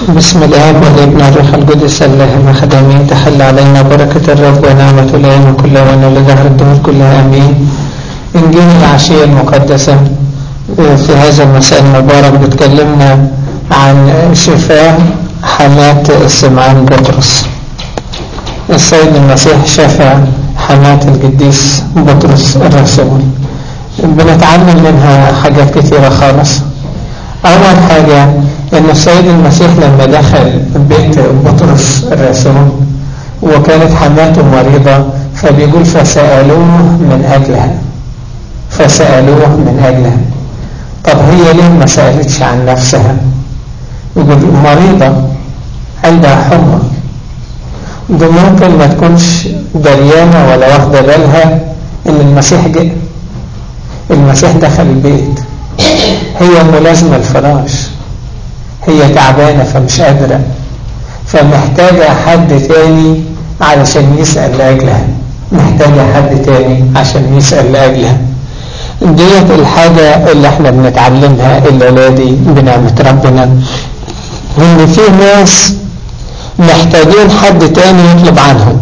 بسم الآب والابن والروح القدس اللهم خدمين تحل علينا بركة الرب ونعمة الأيام كلها ولدهر الدهور كلها أمين إنجيل العشية المقدسة في هذا المساء المبارك بتكلمنا عن شفاء حماة سمعان بطرس السيد المسيح شفى حماة القديس بطرس الرسول بنتعلم منها حاجات كثيرة خالص أول حاجة أن السيد المسيح لما دخل بيت بطرس الرسول وكانت حماته مريضة فبيقول فسألوه من أجلها فسألوه من أجلها طب هي ليه ما سألتش عن نفسها يقول مريضة عندها حمى ده ممكن ما تكونش دريانة ولا واخدة بالها ان المسيح جاء المسيح دخل البيت هي ملازمة الفراش هي تعبانة فمش قادرة فمحتاجة حد تاني علشان يسأل لأجلها محتاجة حد تاني عشان يسأل لأجلها ديت الحاجة اللي احنا بنتعلمها الليلة دي بنعمة ربنا ان في ناس محتاجين حد تاني يطلب عنهم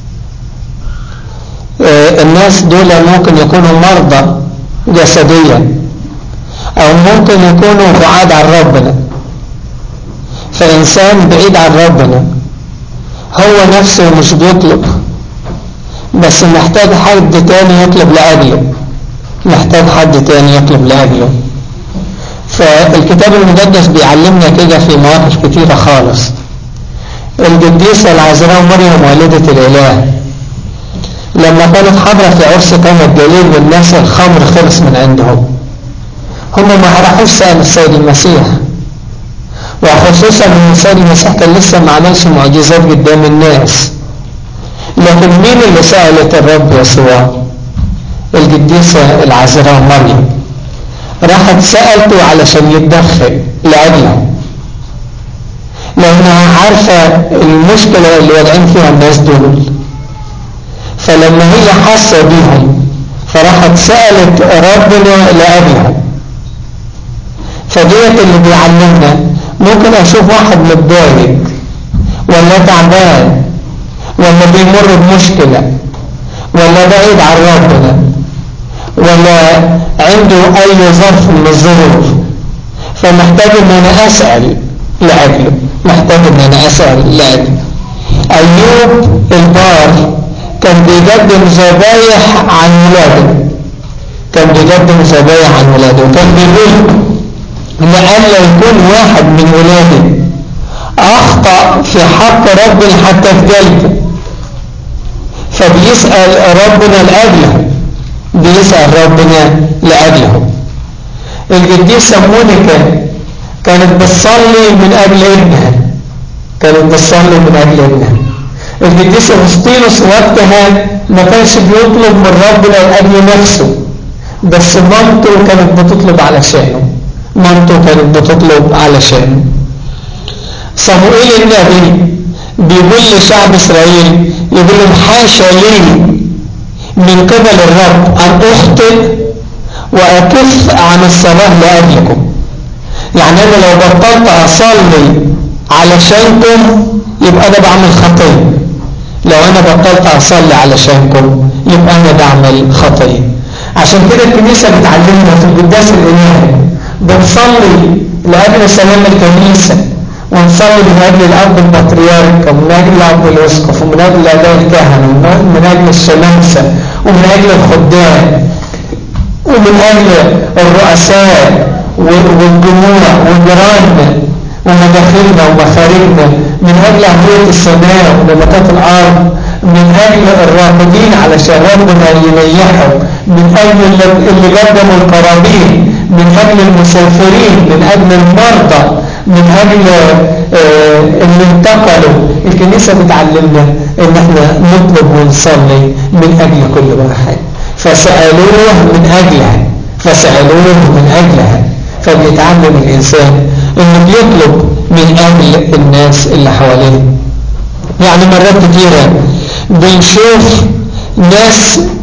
اه الناس دول ممكن يكونوا مرضى جسديا او ممكن يكونوا بعاد عن ربنا فإنسان بعيد عن ربنا هو نفسه مش بيطلب بس محتاج حد تاني يطلب لأجله محتاج حد تاني يطلب لأجله فالكتاب المقدس بيعلمنا كده في مواقف كتيرة خالص القديسة العذراء مريم والدة الإله لما كانت حاضرة في عرس قوم الجليل والناس الخمر خلص من عندهم هم ما راحوش سأل السيد المسيح وخصوصا ان السيد المسيح كان لسه ما عملش معجزات قدام الناس لكن مين اللي سألت الرب يسوع القديسة العذراء مريم راحت سألته علشان يتدخل لأجلها لأنها عارفة المشكلة اللي واقعين فيها الناس دول فلما هي حاسة بيهم فراحت سألت ربنا لأجلها فديت اللي بيعلمنا ممكن اشوف واحد متضايق ولا تعبان ولا بيمر بمشكلة ولا بعيد عن ربنا ولا عنده اي ظرف من الظروف فمحتاج ان انا اسأل لاجله محتاج ان انا اسأل لاجله ايوب البار كان بيقدم ذبايح عن ولاده كان بيقدم ذبايح عن ولاده وكان بيقول لألا يكون واحد من ولاده أخطأ في حق ربنا حتى في قلبه فبيسأل ربنا لأجله بيسأل ربنا لأجله القديسة مونيكا كانت بتصلي من أجل ابنها كانت بتصلي من أجل ابنها القديس أغسطينوس وقتها ما كانش بيطلب من ربنا لأجل نفسه بس مامته كانت بتطلب علشانه مامته كانت بتطلب علشانه صموئيل النبي بيقول لشعب إسرائيل يقول لهم حاشا لي من قبل الرب أن أخطئ وأكف عن الصلاة لأجلكم يعني أنا لو بطلت أصلي علشانكم يبقى أنا بعمل خطية لو أنا بطلت أصلي علشانكم يبقى أنا بعمل خطية عشان كده الكنيسة بتعلمنا في القداس الإلهي بنصلي لأجل سلام الكنيسة ونصلي من أجل الأب البطريرك ومن أجل الأب الأسقف ومن أجل الآباء الكهنة ومن أجل الشمامسة ومن أجل الخدام ومن أجل الرؤساء والجموع وجيراننا ومداخلنا ومخارجنا من أجل أهلية السماء ونباتات الأرض من أجل الراقدين علشان ربنا ينيحهم من أجل اللي قدموا القرابين من أجل المسافرين من أجل المرضى من أجل اللي انتقلوا الكنيسة بتعلمنا ان احنا نطلب ونصلي من أجل كل واحد فسألوه من أجلها فسألوه من أجلها فبيتعلم الإنسان انه بيطلب من أجل الناس اللي حواليه يعني مرات كتيرة بنشوف ناس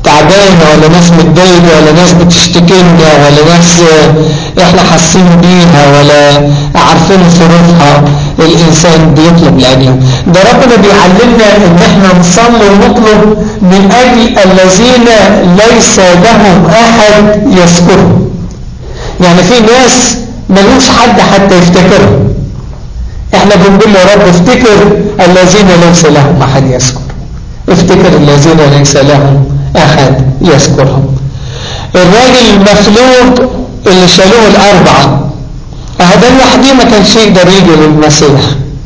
تعبانة ولا ناس متضايقة ولا ناس بتشتكينا ولا ناس احنا حاسين بيها ولا عارفين ظروفها الانسان بيطلب لاجله ده ربنا بيعلمنا ان احنا نصلي ونطلب من اجل الذين ليس لهم احد يذكرهم يعني في ناس ملوش حد حتى يفتكرهم احنا بنقول يا رب افتكر الذين ليس لهم احد يذكر افتكر الذين ليس لهم احد يذكرهم الراجل المفلوج اللي شالوه الاربعه هذا لوحده ما كانش يقدر يجي للمسيح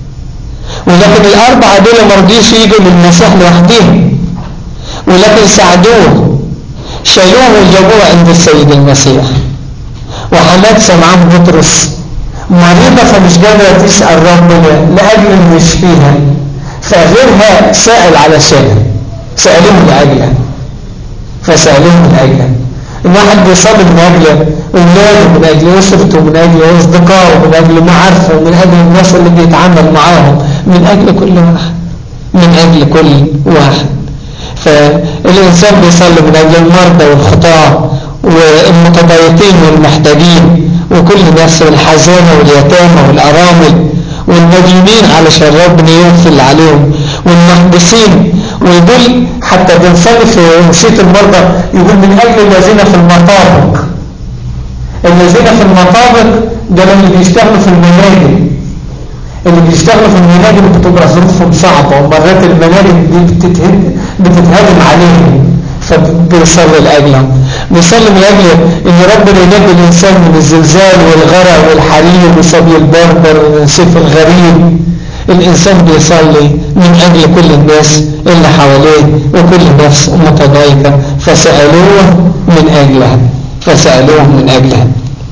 ولكن الاربعه دول ما رضيش يجوا للمسيح لوحدهم ولكن ساعدوه شالوه وجابوه عند السيد المسيح وحماد سمعان بطرس مريضة فمش قادرة تسأل ربنا لأجل انه يشفيها فغيرها سأل علشانها سألوه لأجلها فسألوه لأجلها الواحد بيصلي من أجل أولاده من أجل أسرته من أجل أصدقائه من أجل معارفه من أجل الناس اللي بيتعامل معاهم من أجل كل واحد من أجل كل واحد فالإنسان بيصلي من أجل المرضى والخطاة والمتضايقين والمحتاجين وكل الناس والحزانة واليتامى والأرامل والمدينين علشان ربنا يغفر عليهم والمحبسين ويقول حتى بنصلي في نسيت المرضى يقول من أجل الذين في المطابق الذين في المطابق ده اللي بيشتغلوا في المناجم اللي بيشتغلوا في المناجم بتبقى ظروفهم صعبة ومرات المناجم دي بتتهاجم عليهم فبيصلي لأجلهم بيصلي من أجل إن ربنا ينجي الإنسان من الزلزال والغرق والحريق وسبي البربر والسيف الغريب الإنسان بيصلي من أجل كل الناس اللي حواليه وكل نفس متضايقة فسألوه من أجلها فسألوه من أجلها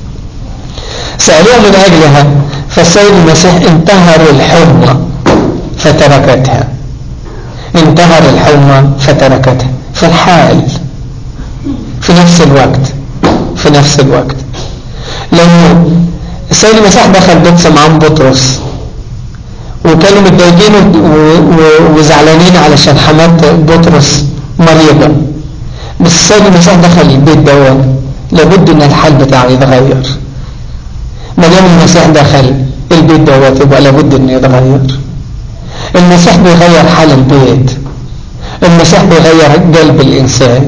سألوه من أجلها فالسيد المسيح انتهر الحمى فتركتها انتهر الحمى فتركتها في الحال في نفس الوقت في نفس الوقت لأنه السيد المسيح دخل بيت سمعان بطرس وكانوا متضايقين وزعلانين علشان حماة بطرس مريضة بس السيد المسيح دخل البيت دوت لابد ان الحال بتاعه يتغير ما دام المسيح دخل البيت دوت يبقى لابد انه يتغير المسيح بيغير حال البيت المسيح بيغير قلب الانسان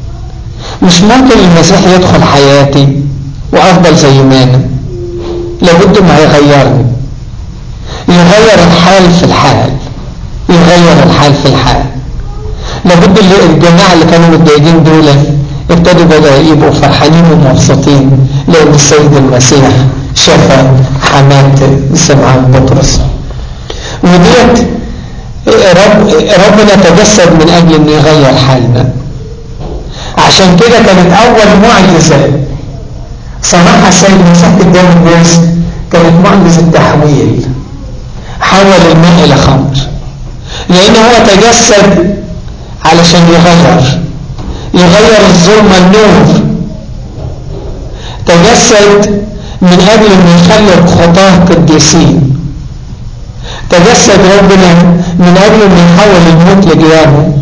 مش ممكن المسيح يدخل حياتي وافضل زي ما انا لابد ما يغيرني يغير الحال في الحال يغير الحال في الحال لابد الجماعة اللي كانوا متضايقين دول ابتدوا بدأ يبقوا فرحانين ومبسوطين لأن السيد المسيح شفى حماة سمعان بطرس وديت رب ربنا تجسد من أجل أن يغير حالنا عشان كده كانت أول معجزة صنعها السيد المسيح قدام الناس كانت معجزة تحويل حول الماء إلى خمر لأن هو تجسد علشان يغير يغير الظلمة النور تجسد من أجل أن يخلي الخطاة قديسين تجسد ربنا من أجل أن يحول الموت لقيامه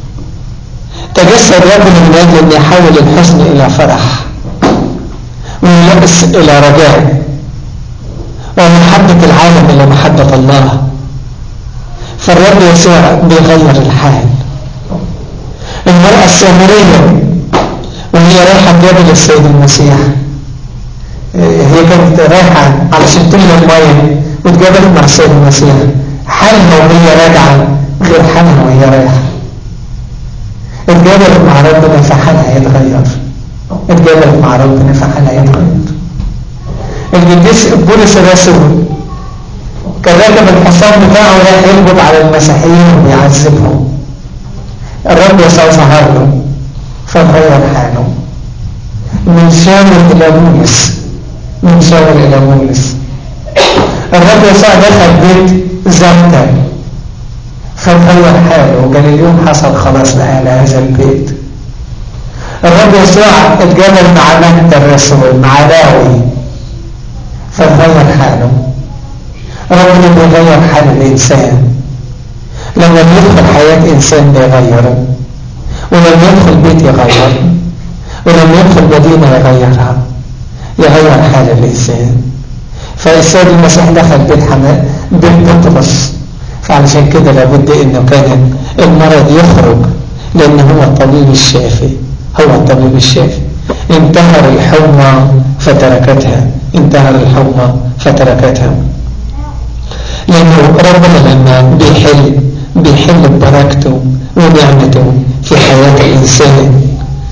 تجسد ربنا من أجل أن يحول الحزن إلى فرح واليأس إلى رجاء ومحبة العالم إلى محبة الله فالرب يسوع بيغير الحال المرأة السامرية وهي رايحة تقابل السيد المسيح هي كانت رايحة علشان تملى المية وتقابلت مع السيد المسيح حالها وهي راجعة غير حالها وهي رايحة اتقابلت مع ربنا فحالها يتغير اتقابلت مع ربنا فحالها يتغير القديس بولس الرسول كان راكب الحصان بتاعه رايح يقبض على المسيحيين ويعذبهم الرب يسوع ظهر له فغير حاله من شاور الى مونس من شاور الى مونس الرب يسوع دخل بيت زبده فغير حاله وقال اليوم حصل خلاص لأهل هذا البيت الرب يسوع اتجمل مع مجد الرسول مع لاوي فغير حاله ربنا بيغير حال الإنسان لما بيدخل حياة إنسان بيغيره ولما يدخل بيت يغير ولما يدخل مدينة يغيرها يغير حال الإنسان فالسيد المسيح دخل بيت حماء بيت بطرس فعلشان كده لابد انه كان المرض يخرج لان هو الطبيب الشافي هو الطبيب الشافي انتهر الحمى فتركتها انتهر الحمى فتركتها لانه ربنا لما بيحل بيحل ببركته ونعمته في حياة الإنسان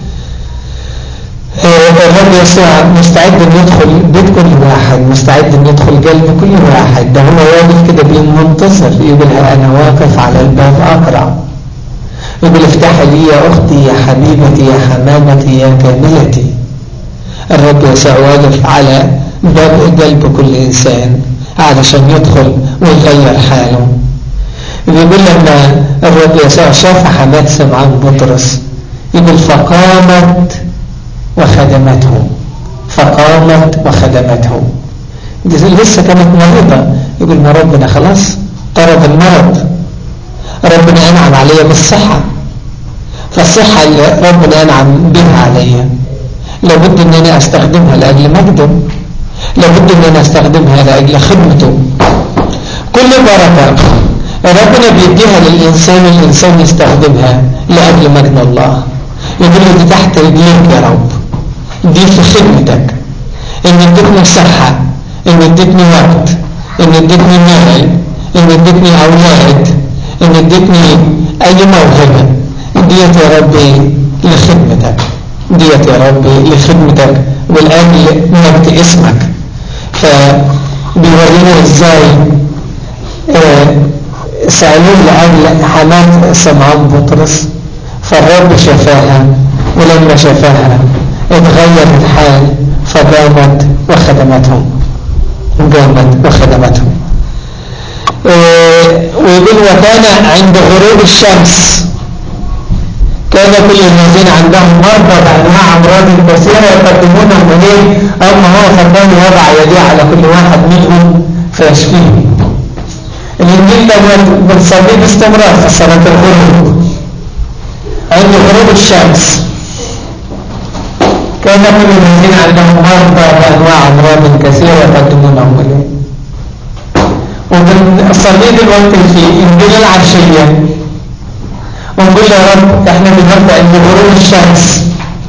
الرب يسوع مستعد ان يدخل بيت كل واحد مستعد ان يدخل قلب كل واحد ده هو واقف كده بينتصر يقول انا واقف على الباب اقرع يقول افتح لي يا اختي يا حبيبتي يا حمامتي يا كاملتي الرب يسوع واقف على باب قلب كل انسان علشان يدخل ويغير حاله بيقول لما الرب يسوع شاف حماة سمعان بطرس يقول فقامت وخدمته فقامت وخدمته لسه كانت مريضة يقول ما ربنا خلاص طرد المرض ربنا أنعم علي بالصحة فالصحة اللي ربنا أنعم بها علي لابد أن أنا أستخدمها لأجل مجده لابد أن أنا أستخدمها لأجل خدمته كل بركة ربنا بيديها للإنسان الإنسان يستخدمها لأجل مجد الله يقول له دي تحت رجليك يا رب دي في خدمتك ان ادتني صحة ان ادتني وقت ان ادتني مال ان ادتني اولاد ان ادتني اي موهبة ديت يا ربي لخدمتك ديت يا ربي لخدمتك والاجل مجد اسمك فبيورينا ازاي آه سألون لأجل حماة سمعان بطرس فالرب شفاها ولما شفاها اتغير الحال فقامت وخدمتهم قامت وخدمتهم اه ويقول وكان عند غروب الشمس كان كل الذين عندهم مرضى بأنواع أمراض كثيرة يقدمونهم إليه أما هو فكان يضع يديه على كل واحد منهم فيشفيه الإنجيل ده بنصليه باستمرار في صلاة الغروب عند غروب الشمس كان كل الذين عندهم مرضى بأنواع أمراض كثيرة يقدمونهم إليه وبنصلي دلوقتي في إنجيل العشية ونقول يا رب احنا بنبدأ عند غروب الشمس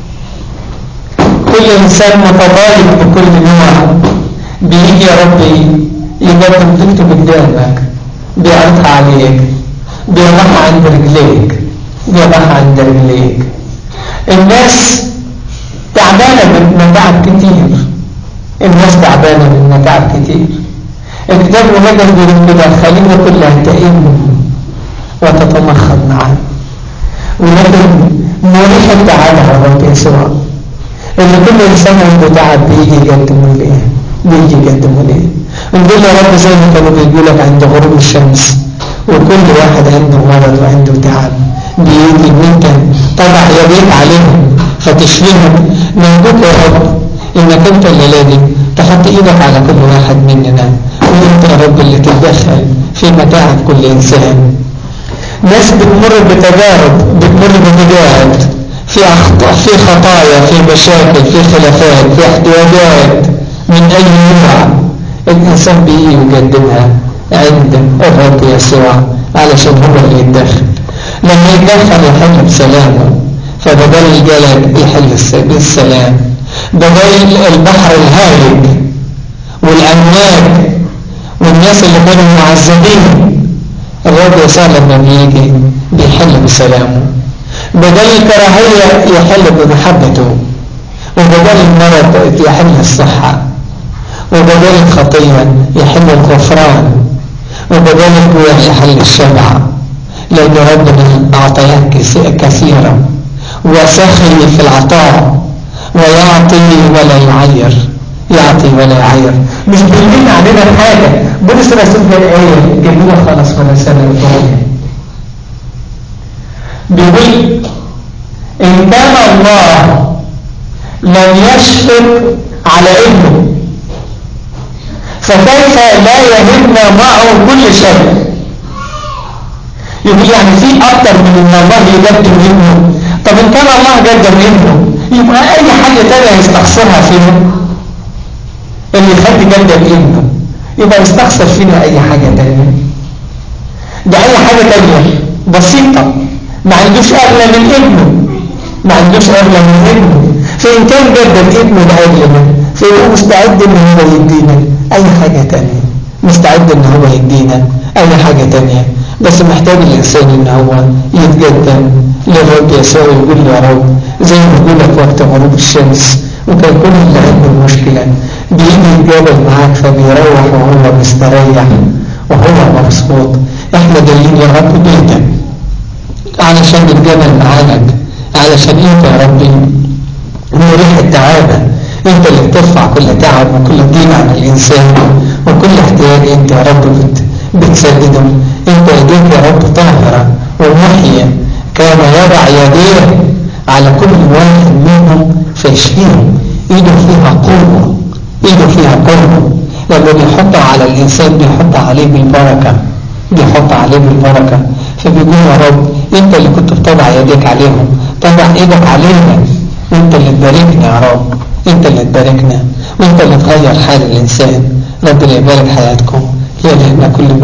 كل إنسان متضايق بكل نوع بيجي يا ربي يقدم طلته قدامك بيعرضها عليك بيضعها عند رجليك بيضعها عند رجليك الناس تعبانة من متاعب كتير الناس تعبانة من متاعب كتير الكتاب المقدس بيقول كده خلينا كلها تئن وتتمخض معا ولكن مريح التعب على رب يسوع اللي كل انسان عنده تعب بيجي يقدمه ليه بيجي يقدمه ليه نقول يا رب زي ما كانوا بيقولوا لك عند غروب الشمس وكل واحد عنده مرض وعنده تعب بيجي وانت تضع يديك عليهم فتشفيهم نرجوك يا رب انك انت الليله دي تحط ايدك على كل واحد مننا وانت يا رب اللي تتدخل في متاعب كل انسان ناس بتمر بتجارب بتمر بتجارب في أخطاء في خطايا في مشاكل في خلافات في احتياجات من أي نوع الإنسان بيجي يقدمها عند الرب يسوع علشان هو اللي يتدخل لما يتدخل يحل بسلامه فبدل الجلد يحل بالسلام بدل البحر الهائج والأمواج والناس اللي كانوا معذبين الرب يسوع لما بيجي بيحل بسلامه بدل الكراهية يحل بمحبته وبدل المرض يحل الصحة وبدل الخطية يحل الغفران وبدل الجوع يحل الشبع لأن ربنا أعطيك كثيرا وسخي في العطاء ويعطي ولا يعير يعطي ولا يعير مش بيلين علينا حاجة بولس الرسول قال ايه جميلة خالص ولا سنة الثانية بيقول إن كان الله لم يشفق على ابنه فكيف لا يهمنا معه كل شيء يقول يعني في أكتر من إن الله يقدم ابنه طب ان كان الله قدم ابنه يبقى اي حاجة تانية يستخسرها فينا اللي يخلي قدم ابنه يبقى يستخسر فينا اي حاجة تانية ده اي حاجة تانية بسيطة ما عندوش اغلى من ابنه ما عندوش اغلى من ابنه فان كان قدم ابنه لاجلنا فهو مستعد ان هو يدينا اي حاجة تانية مستعد ان هو يدينا اي حاجة تانية بس محتاج الانسان ان هو يتقدم للرب يسوع ويقول له يا رب زي ما بيقول لك وقت غروب الشمس وكان كل اللي عنده مشكلة بيجي يتقابل معاك فبيروح وهو مستريح وهو مبسوط احنا جايين يا رب بيتك علشان نتقابل معاك علشان انت يا ربي مريح التعابة انت اللي بترفع كل تعب وكل ضيق عن الانسان وكل احتياج انت يا رب بت بتسدده انت يديك يا رب طاهرة ومحية كان يضع يديه على كل واحد منهم فيشفيهم ايده فيها قوة ايده فيها قوة لما بيحطها على الانسان بيحط عليه بالبركة بيحط عليه بالبركة فبيقول يا رب انت اللي كنت بتضع يديك عليهم طبع ايدك علينا انت اللي تباركنا يا رب انت اللي تباركنا وانت اللي تغير حال الانسان ربنا يبارك حياتكم يا لهنا كل